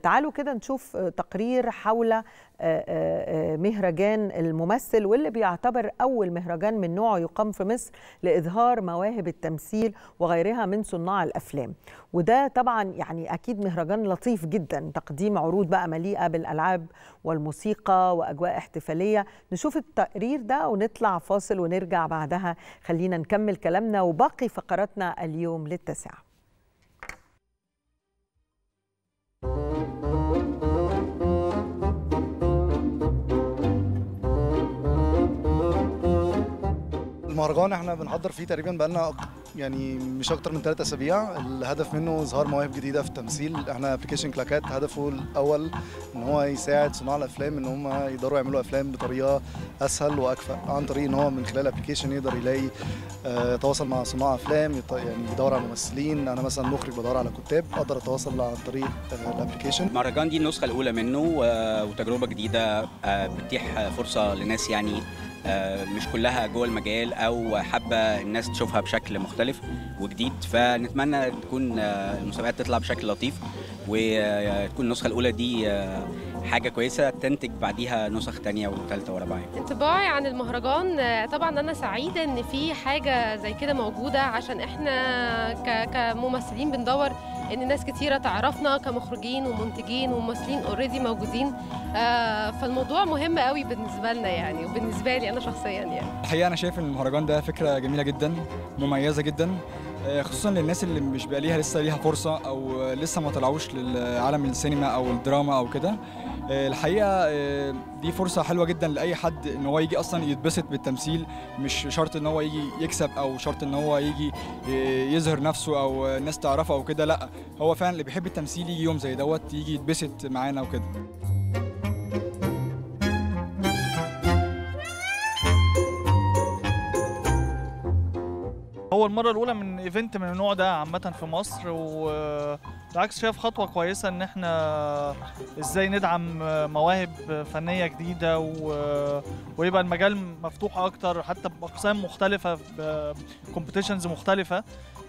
طيب تعالوا كده نشوف تقرير حول مهرجان الممثل واللي بيعتبر أول مهرجان من نوعه يقام في مصر لإظهار مواهب التمثيل وغيرها من صناع الأفلام وده طبعا يعني أكيد مهرجان لطيف جدا تقديم عروض بقى مليئة بالألعاب والموسيقى وأجواء احتفالية نشوف التقرير ده ونطلع فاصل ونرجع بعدها خلينا نكمل كلامنا وباقي فقراتنا اليوم للتسعة المهرجان احنا بنحضر فيه تقريبا بقالنا يعني مش اكتر من ثلاثة اسابيع الهدف منه اظهار مواهب جديده في التمثيل احنا ابلكيشن كلاكات هدفه الاول ان هو يساعد صناع الافلام ان هم يقدروا يعملوا افلام بطريقه اسهل واكفأ عن طريق ان هو من خلال ابلكيشن يقدر يلاقي يتواصل مع صناع افلام يعني يدور على ممثلين انا مثلا مخرج بدور على كتاب اقدر اتواصل عن طريق الابلكيشن المهرجان دي النسخه الاولى منه وتجربه جديده بتتيح فرصه لناس يعني مش كلها جوه المجال او حابه الناس تشوفها بشكل مختلف وجديد فنتمنى تكون المسابقات تطلع بشكل لطيف وتكون النسخه الاولى دي حاجه كويسه تنتج بعديها نسخ تانية وثالثه ورابعه انطباعي عن المهرجان طبعا انا سعيده ان في حاجه زي كده موجوده عشان احنا كممثلين بندور ان ناس كتيره تعرفنا كمخرجين ومنتجين وممثلين اوريدي موجودين آه فالموضوع مهم قوي بالنسبه لنا يعني وبالنسبه لي انا شخصيا يعني الحقيقه انا شايف ان المهرجان ده فكره جميله جدا مميزه جدا خصوصا للناس اللي مش بقى ليها لسه ليها فرصه او لسه ما طلعوش لعالم السينما او الدراما او كده الحقيقه دي فرصه حلوه جدا لاي حد ان هو يجي اصلا يتبسط بالتمثيل مش شرط ان هو يجي يكسب او شرط ان هو يجي يظهر نفسه او الناس تعرفه او كده لا هو فعلا اللي بيحب التمثيل يجي يوم زي دوت يجي يتبسط معانا وكده هو المرة الأولى من ايفنت من النوع ده عامة في مصر وبالعكس شايف خطوة كويسة إن احنا ازاي ندعم مواهب فنية جديدة و... ويبقى المجال مفتوح أكتر حتى بأقسام مختلفة بكومبيتيشنز مختلفة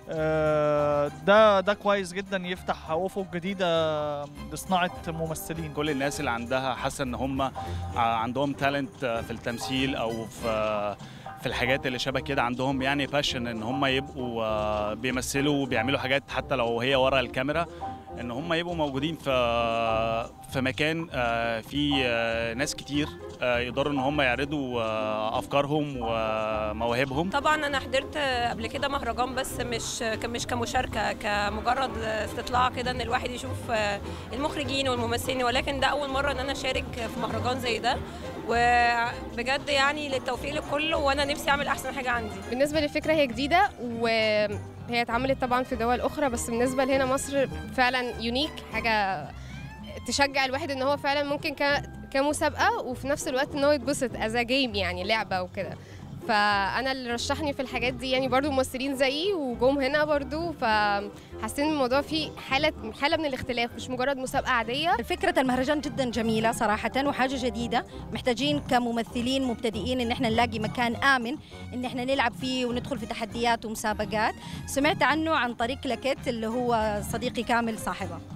ده ده كويس جدا يفتح افق جديده لصناعه ممثلين كل الناس اللي عندها حاسه ان هم عندهم تالنت في التمثيل او في في الحاجات اللي شبه كده عندهم يعني باشن ان هم يبقوا بيمثلوا وبيعملوا حاجات حتى لو هي ورا الكاميرا ان هم يبقوا موجودين في في مكان فيه ناس كتير يقدروا ان هم يعرضوا افكارهم ومواهبهم طبعا انا حضرت قبل كده مهرجان بس مش مش كمشاركه كمجرد استطلاع كده ان الواحد يشوف المخرجين والممثلين ولكن ده اول مره ان انا اشارك في مهرجان زي ده وبجد يعني للتوفيق للكل وانا نفسي اعمل احسن حاجه عندي بالنسبه للفكره هي جديده وهي اتعملت طبعا في دول اخرى بس بالنسبه لهنا مصر فعلا يونيك حاجه تشجع الواحد ان هو فعلا ممكن كمسابقه وفي نفس الوقت ان هو يتبسط از جيم يعني لعبه وكده فانا اللي رشحني في الحاجات دي يعني برضو ممثلين زيي وجم هنا برضو فحاسين الموضوع فيه حاله حاله من الاختلاف مش مجرد مسابقه عاديه فكره المهرجان جدا جميله صراحه وحاجه جديده محتاجين كممثلين مبتدئين ان احنا نلاقي مكان امن ان احنا نلعب فيه وندخل في تحديات ومسابقات سمعت عنه عن طريق كلاكيت اللي هو صديقي كامل صاحبه